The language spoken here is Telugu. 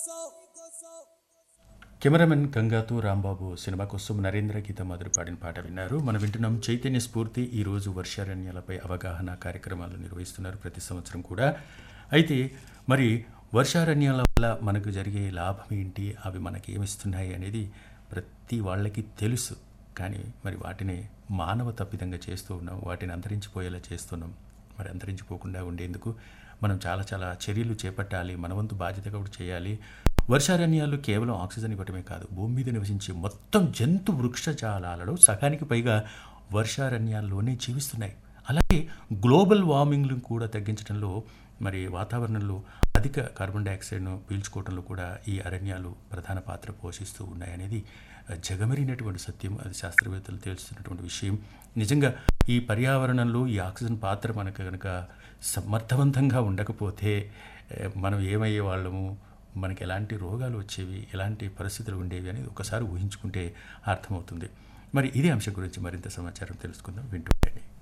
కెమెరామెన్ గంగాతో రాంబాబు సినిమా కోసం నరేంద్ర గీత మొదలు పాడిన పాట విన్నారు మనం వింటున్నాం చైతన్య స్ఫూర్తి ఈరోజు వర్షారణ్యాలపై అవగాహన కార్యక్రమాలు నిర్వహిస్తున్నారు ప్రతి సంవత్సరం కూడా అయితే మరి వర్షారణ్యాల వల్ల మనకు జరిగే లాభం ఏంటి అవి మనకి ఏమిస్తున్నాయి అనేది ప్రతి వాళ్ళకి తెలుసు కానీ మరి వాటిని మానవ తప్పిదంగా చేస్తూ ఉన్నాం వాటిని అంతరించిపోయేలా చేస్తున్నాం మరి అంతరించిపోకుండా ఉండేందుకు మనం చాలా చాలా చర్యలు చేపట్టాలి మన వంతు బాధ్యత కూడా చేయాలి వర్షారణ్యాలు కేవలం ఆక్సిజన్ ఇవ్వటమే కాదు భూమి మీద నివసించే మొత్తం జంతు వృక్షజాలాలలో సగానికి పైగా వర్షారణ్యాల్లోనే జీవిస్తున్నాయి అలాగే గ్లోబల్ వార్మింగ్ను కూడా తగ్గించడంలో మరి వాతావరణంలో అధిక కార్బన్ డైఆక్సైడ్ను పీల్చుకోవడంలో కూడా ఈ అరణ్యాలు ప్రధాన పాత్ర పోషిస్తూ ఉన్నాయనేది జగమరినటువంటి సత్యం అది శాస్త్రవేత్తలు తెలుస్తున్నటువంటి విషయం నిజంగా ఈ పర్యావరణంలో ఈ ఆక్సిజన్ పాత్ర మనకు కనుక సమర్థవంతంగా ఉండకపోతే ఏ, మనం ఏమయ్యే వాళ్ళము మనకి ఎలాంటి రోగాలు వచ్చేవి ఎలాంటి పరిస్థితులు ఉండేవి అనేది ఒకసారి ఊహించుకుంటే అర్థమవుతుంది మరి ఇదే అంశం గురించి మరింత సమాచారం తెలుసుకుందాం వింటూ ఉండండి